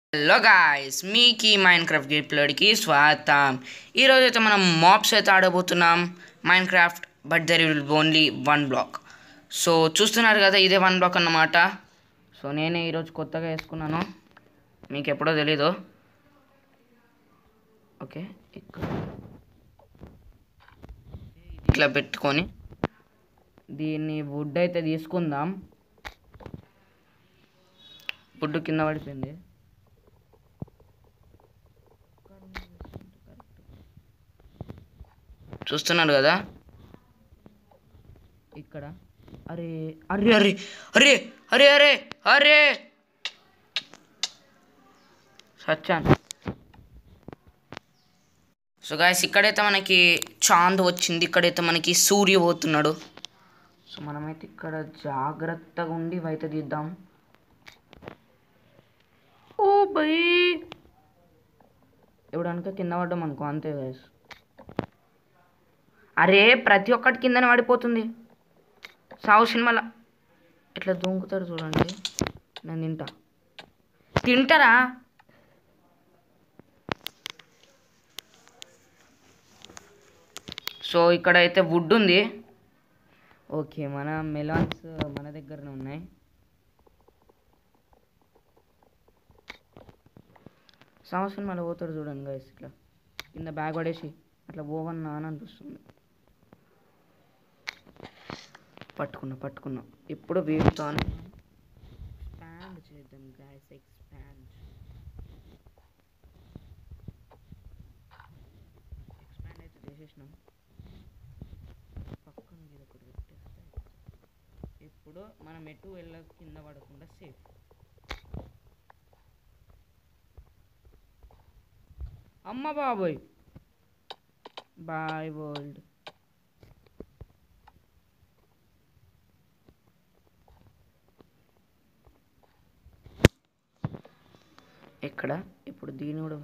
Hello guys మీకు Minecraft గేమ్లోడికి స్వాగతం ఈరోజు అయితే మనం మాప్స్ అయితే ఆడబోతున్నాం Minecraft but there will only one block so చూస్తున్నారు కదా ఇదే వన్ బ్లాక్ అన్నమాట సో నేనే ఈరోజు కొత్తగా వేసుకున్నాను మీకు ఎప్పుడో తెలీదు ఓకే ఇక్కడ ఇట్లా పెట్టుకొని దీన్ని వుడ్ అయితే తీసుకుందాం వుడ్ కింద పడిపోయింది చూస్తున్నాడు కదా ఇక్కడ అరే అరే అరే అరే అరే అరే అరే సచ్చాను సో గాయస్ ఇక్కడైతే మనకి చాంద్ వచ్చింది ఇక్కడైతే మనకి సూర్య పోతున్నాడు సో మనమైతే ఇక్కడ జాగ్రత్తగా ఉండి ఇవైతే తీద్దాం ఓ బై ఎవడనుక కింద పడ్డాం అనుకో అంతే గాయస్ అరే ప్రతి ఒక్కటి కిందనే పడిపోతుంది సావు సినిమాలో ఇట్లా దూకుతారు చూడండి నేను తింటా తింటారా సో ఇక్కడ అయితే వుడ్ ఉంది ఓకే మన మెలాన్స్ మన దగ్గరనే ఉన్నాయి సావు సినిమాలో పోతాడు చూడండి గైస్ ఇట్లా కింద బ్యాగ్ పడేసి అట్లా పోవన్నా అని అనిపిస్తుంది పట్టుకున్నా పట్టుకున్నా ఇప్పుడు వీటితో ఎక్స్పాండ్ చేద్దాం గాయస్ ఎక్స్పాండ్ ఎక్స్పాండ్ అయితే చేసేసినాం పక్కన ఇది ఒకటి పెట్టేస్తే ఇప్పుడు మనం ఎటు వెళ్ళ కింద పడకుండా సేఫ్ అమ్మ బాబోయ్ బాయ్ వరల్డ్ ఇక్కడ ఇప్పుడు దీని కూడా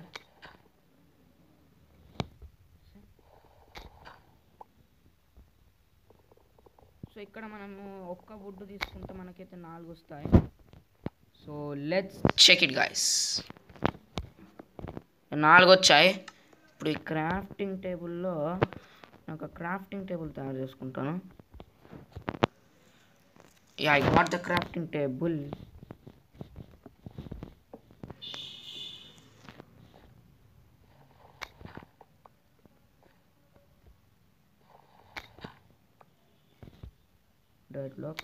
సో ఇక్కడ మనము ఒక్క వుడ్ తీసుకుంటే మనకైతే నాలుగు వస్తాయి so let's check it guys నాలుగు వచ్చాయి ఇప్పుడు ఈ క్రాఫ్టింగ్ టేబుల్లో నాకు క్రాఫ్టింగ్ టేబుల్ తయారు చేసుకుంటాను yeah I got the crafting table dirt block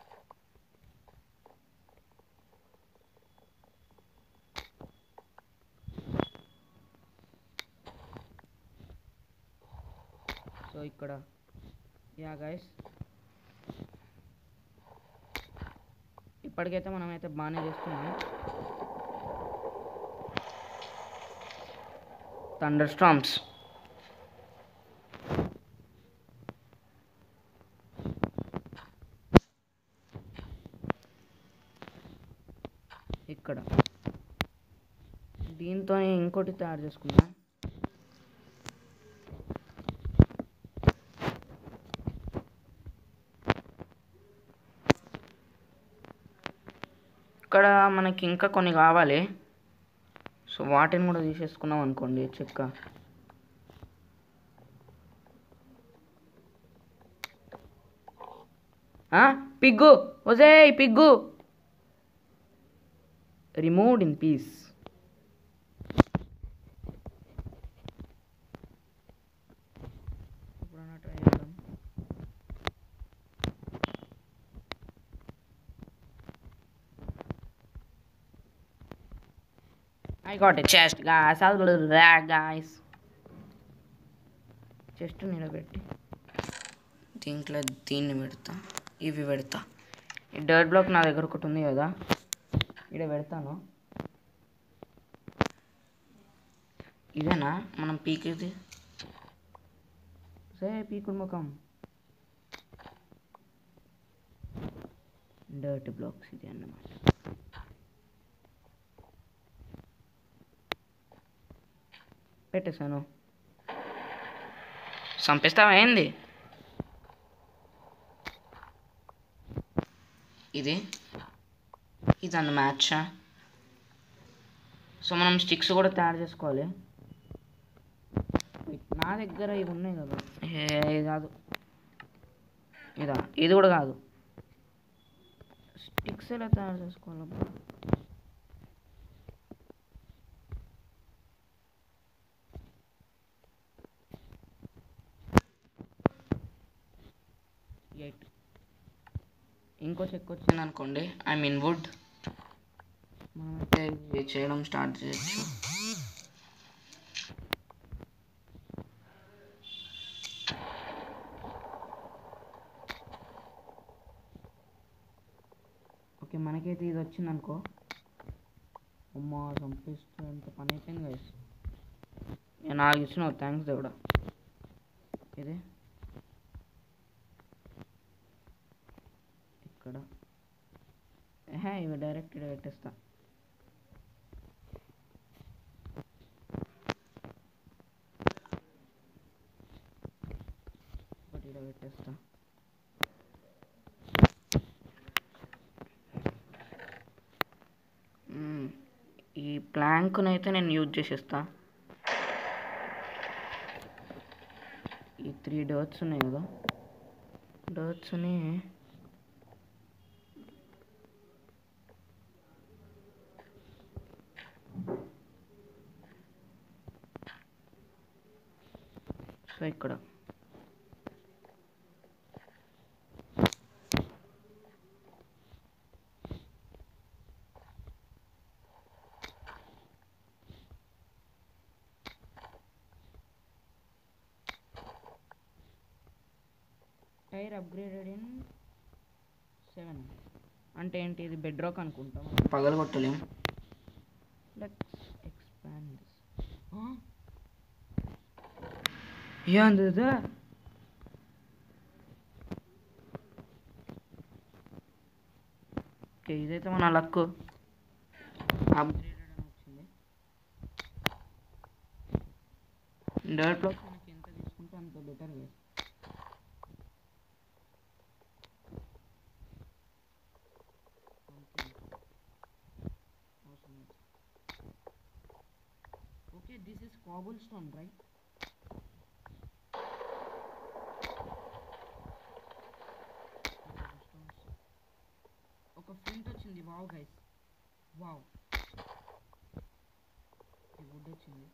so ఇక్కడ యా గైస్ ఇప్పటికైతే మనం అయితే బాగానే చేస్తున్నాం థండర్ స్టామ్స్ ఇక్కడ దీంతో ఇంకోటి తయారు చేసుకుందాం ఇక్కడ మనకి ఇంకా కొన్ని కావాలి సో వాటిని కూడా తీసేసుకున్నాం అనుకోండి చెక్క ఆ? పిగ్గు ఒసే పిగ్గు removed in peace. ఎప్పుడైనా try చేద్దాం. I got a chest, guys. I'll do that, guys. Chest నిలబెట్టి దీంట్లో దీన్ని పెడతా ఇవి పెడతా ఈ డర్ట్ బ్లాక్ నా దగ్గర ఒకటి ఉంది కదా ఇక్కడ పెడతాను ఇదేనా మనం పీకేది సే పీకుడు ముఖం డర్ట్ బ్లాక్స్ ఇది అన్నమాట పెట్టేశాను చంపేస్తావా ఏంది ఇది ఇదన్న మ్యాచ్ సో మనం స్టిక్స్ కూడా తయారు చేసుకోవాలి నా దగ్గర ఇవి ఉన్నాయి కదా ఏ ఇది కాదు ఇదా ఇది కూడా కాదు స్టిక్స్ ఎలా తయారు చేసుకోవాలబ్బా ఎయిట్ ఇంకో చెక్ వచ్చింది అనుకోండి ఐ మీన్ వుడ్ మనమైతే ఇది చేయడం స్టార్ట్ చేయొచ్చు ఓకే మనకైతే ఇది వచ్చింది అనుకో అమ్మా చంపిస్తే ఎంత పని అయిపోయింది గైస్ నేను నాకు ఇచ్చిన థ్యాంక్స్ దేవుడా ఇది ఇక్కడ ఏహే ఇవి డైరెక్ట్ ఇక్కడ పెట్టేస్తా ఒకటి ఇక్కడ పెట్టేస్తా మ్మ్. ఈ ప్లాంక్ను అయితే నేను యూజ్ చేసేస్తా ఈ త్రీ డర్ట్స్ ఉన్నాయి కదా డర్ట్స్ని సో ఇక్కడ టైర్ అప్గ్రేడెడ్ ఇన్ సెవెన్ అంటే ఏంటి ఇది బెడ్ రాక్ అనుకుంటాం పగల కొట్టలేం లెట్స్ ఎక్స్పాండ్ ఏంది ఇది? ఓకే ఇదైతే మన లక్ అప్గ్రేడెడ్ అని వచ్చింది డర్ట్ బ్లాక్ మనకి ఎంత తీసుకుంటే అంత బెటర్ కదా Okay, this is cobblestone, right? ఒక ఫ్లింట్ వచ్చింది వావ్ గైస్ వావ్ ఈ వుడ్ వచ్చింది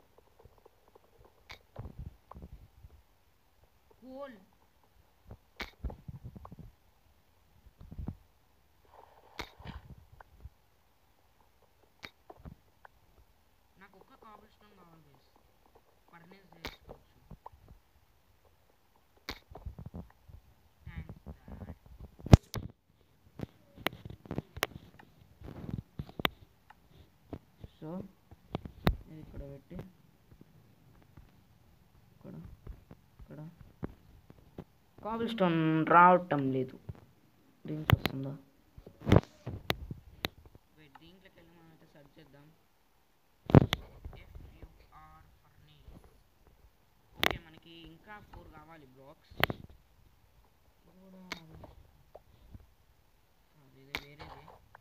కోల్ నాకు ఒక్క కాబుల్ స్టోన్ కావాలి గైస్ ఫర్నేస్ చేసుకోవచ్చు థ్యాంక్స్ డాడ్ సో ఇది ఇక్కడ పెట్టి ఇక్కడ ఇక్కడ కాబుల్ స్టోన్ రావటం లేదు దీనికి వస్తుందా వెయిట్ దీంట్లోకి వెళ్ళి మనం అయితే సెర్చ్ చేద్దాం ఎఫ్యుఆర్ ఫర్నేస్ ఓకే మనకి ఇంకా ఫోర్ కావాలి బ్లాక్స్ కూడా అది అది ఇది వేరేది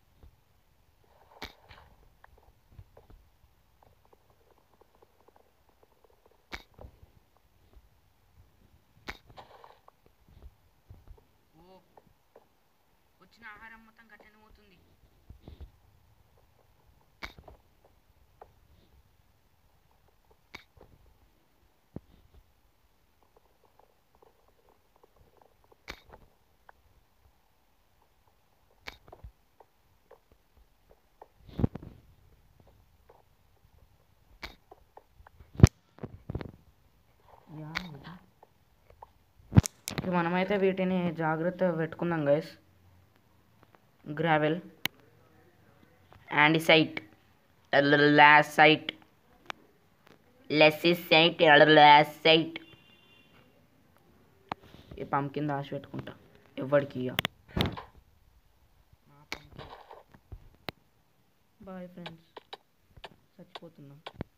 ఓ వచ్చిన ఆహారం మొత్తం గట్టెన పోతుంది యా ఇది. ఇక మనమైతే వీటిని జాగ్రత్తగా పెట్టుకుందాం గైస్ గ్రావెల్ అండిసైట్ లాసైట్ లెసిసైట్ లాసైట్ ఈ పంకిన్ దాచి పెట్టుకుంటా ఎవరికి ఇయ్య బాయ్ ఫ్రెండ్స్ చచ్చిపోతున్నాం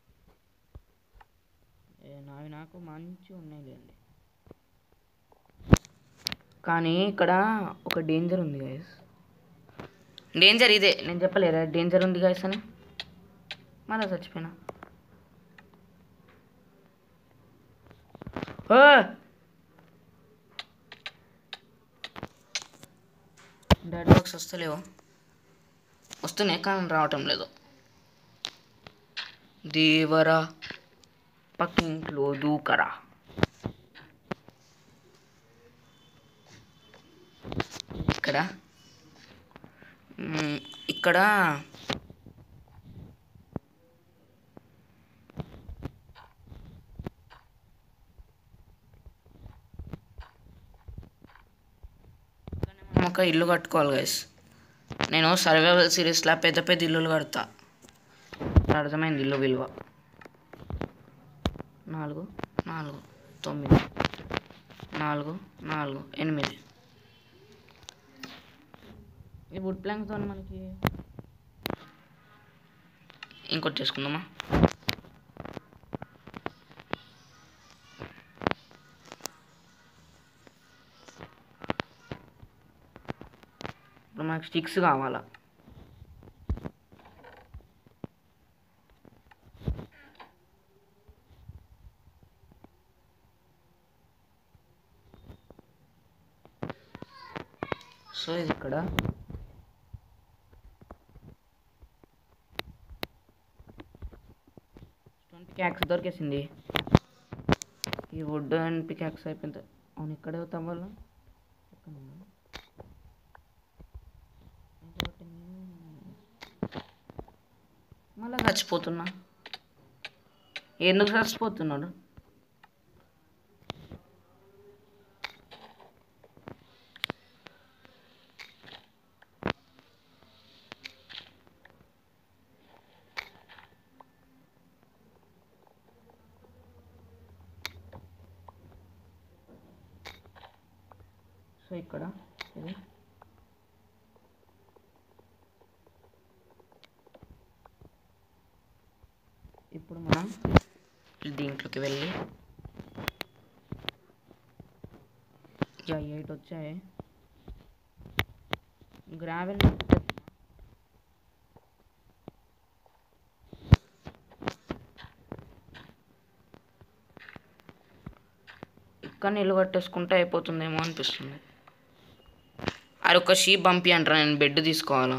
ఏ నావి నాకు మంచి ఉన్నాయిలేండి కానీ ఇక్కడ ఒక డేంజర్ ఉంది గైస్ డేంజర్ ఇదే నేను చెప్పలేదా డేంజర్ ఉంది గైస్ అని మళ్ళా చచ్చిపోయినా ఓ! డెడ్ బాక్స్ వస్తలేవు వస్తున్నాయి కానీ రావటం లేదు దేవరా పక్కింట్లో దూకరా ఇక్కడ మ్, ఇక్కడ మనం ఒక ఇల్లు కట్టుకోవాలి గైస్ నేను సర్వైవల్ సిరీస్లో పెద్ద పెద్ద ఇల్లులు కడతా అర్థమైంది ఇల్లు విలువ నాలుగు నాలుగు తొమ్మిది నాలుగు నాలుగు ఎనిమిది ఈ వుడ్ ప్లాంక్తో మనకి ఇంకోటి చేసుకుందామా ఇప్పుడు మనకి స్టిక్స్ కావాలా సో ఇది ఇక్కడ స్టోన్ పికాక్స్ దొరికేసింది ఈ వుడ్ అండ్ పికాక్స్ అయిపోయింది అవును ఇక్కడే తవ్వాలి మళ్ళా చచ్చిపోతున్నా ఎందుకు చచ్చిపోతున్నాడు సో ఇక్కడ ఇది ఇప్పుడు మనం దీంట్లోకి వెళ్ళి యా ఎయిట్ వచ్చాయి గ్రావెల్ ఇక్కడ నిల్లు కట్టేసుకుంటే అయిపోతుందేమో అనిపిస్తుంది అది ఒక షీప్ పంపి అంటారా నేను బెడ్ తీసుకోవాలా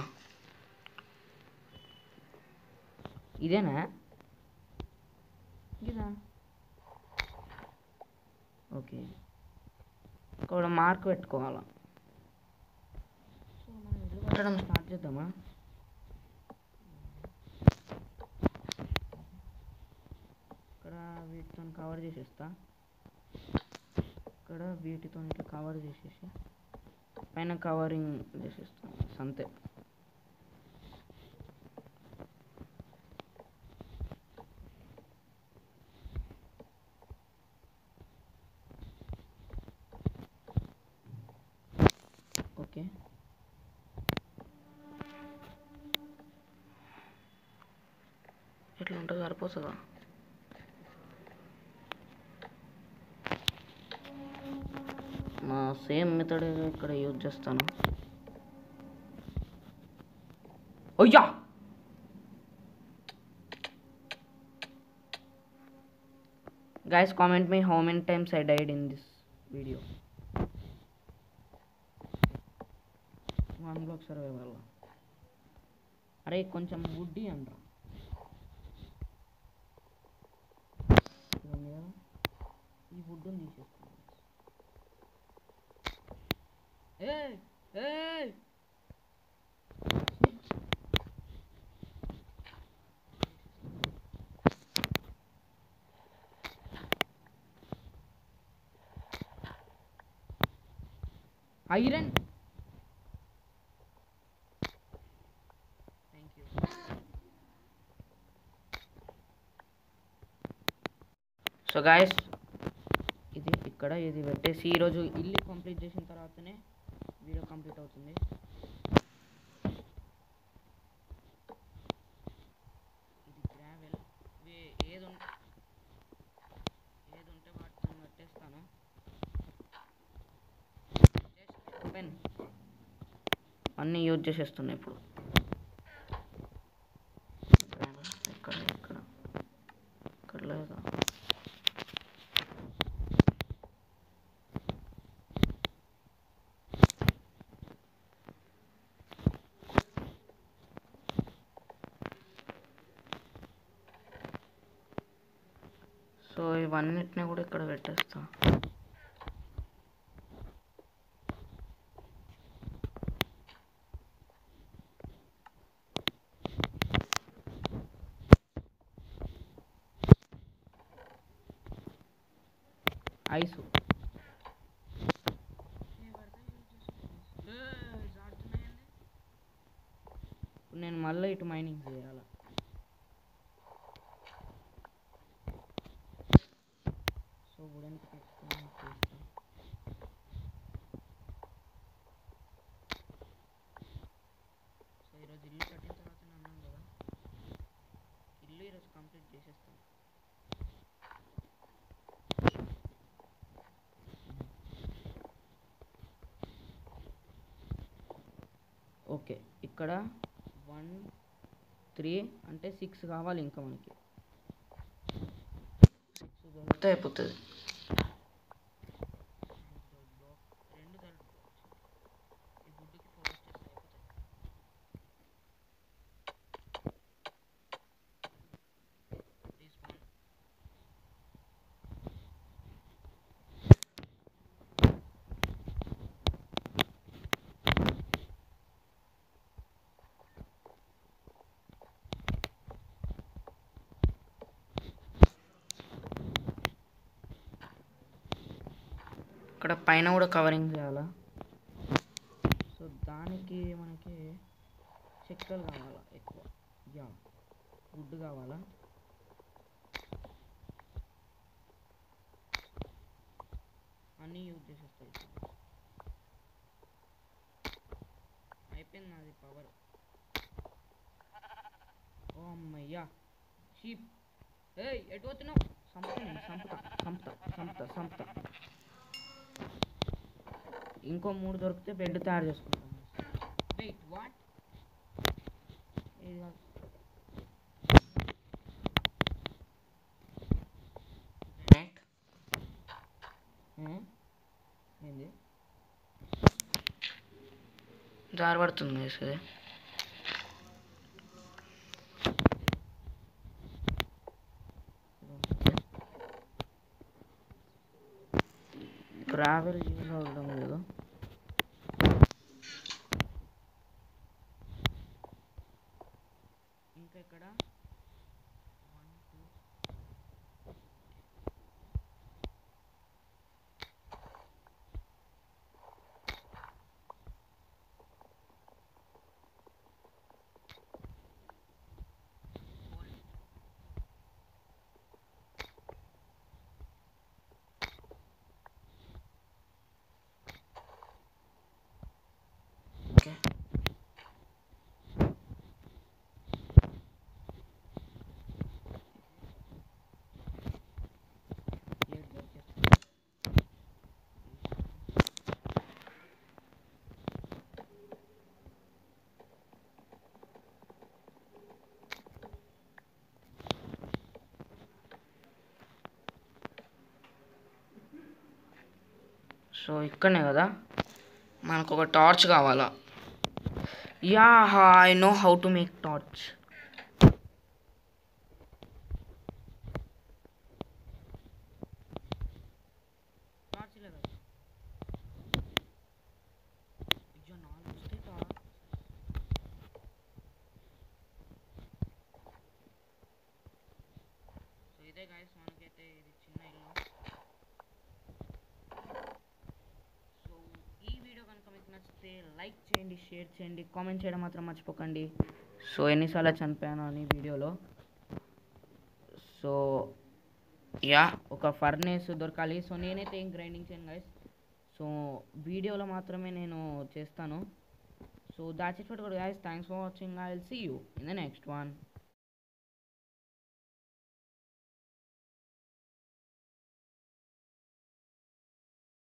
ఇదేనా ఇదా ఓకే ఇక్కడ మార్క్ పెట్టుకోవాలా సో మనం ఇల్లు కట్టడం స్టార్ట్ చేద్దామా ఇక్కడ వీటితో కవర్ చేసేస్తా ఇక్కడ వీటితో ఇట్లా కవర్ చేసేసి పైన కవరింగ్ చేసేస్తాం అంతే ఓకే ఎట్లా ఉంటుంది సరిపోతుందా నా సేమ్ మెథడ్ ఇక్కడ యూజ్ చేస్తాను అయ్యా guys comment me how many times i died in this video one block survival అరే కొంచెం వుడ్డి అంటారా ఇవన్నీ కదా ఈ వుడ్ని తీసేస్తాను ఏయ్ ఏయ్ iron thank you so guys ఇది ఇక్కడ ఇది పెట్టేసి ఈరోజు ఇల్లు కంప్లీట్ చేసిన తర్వాతనే వీడియో కంప్లీట్ అవుతుంది ఇది గ్రావెల్ ఏది ఉంటే ఏది ఉంటే వాటిని కట్టేస్తాను పెన్ అన్నీ యూజ్ చేసేస్తున్నా ఇప్పుడు ఇక్కడ ఇవన్నిటిని కూడా ఇక్కడ పెట్టేస్తా ఐసు ఇప్పుడు నేను మళ్ళీ ఇటు మైనింగ్ చేయాలి సో వుడెన్ పెట్టుకొని చేస్తాం సో ఈరోజు ఇల్లు కట్టిన తర్వాత అన్నాం కదా ఇల్లు ఈరోజు కంప్లీట్ చేసేస్తాం ఓకే ఇక్కడ వన్ త్రీ అంటే సిక్స్ కావాలి ఇంకా మనకి సిక్స్ దొరికితే అయిపోతుంది రెండు థర్డ్ ఈ గుడ్డుకి ఫోర్ వచ్చేస్తే అయిపోతాయి Respawn. ఇక్కడ పైన కూడా కవరింగ్ చేయాలా సో దానికి మనకి చెక్కలు కావాలా ఎక్కువ యా వుడ్ కావాలా అన్నీ యూజ్ చేసేస్తాయి అయిపోయింది నాది పవర్ ఓ అమ్మయ్యా షీప్ ఏయ్ ఎటు పోతున్నావు సంపుతాను సంపుతా సంపుతా సంపుతా సంపుతా ఇంకో మూడు దొరికితే బెడ్ తయారు చేసుకుంటాం వెయిట్ వాట్ ఏంది జారి పడుతుంది వేసేది గ్రావెల్ యూజ్ అవడం లేదు ఇంకా ఇక్కడ వన్ టూ ఓకే ఏడు దొరికేస్తుంది. సో ఇక్కడనే కదా మనకు ఒక టార్చ్ కావాలా yeah I know how to make torch torch లేదా అయ్యో నాలుగు వస్తే టార్చ్ సో ఇదే గాయస్ మనకైతే ఇది చిన్న ఇల్లు సో ఈ వీడియో కనుక మీకు నచ్చితే లైక్ చేయండి షేర్ చేయండి కామెంట్ చేయడం మాత్రం మర్చిపోకండి సో ఎన్నిసార్లు చనిపోయాను అని వీడియోలో సో యా ఒక ఫర్నేస్ దొరకాలి సో నేనైతే ఏం గ్రైండింగ్ చేయను గైస్ సో వీడియోలో మాత్రమే నేను చేస్తాను so that's it for guys thanks for watching I will see you in the next one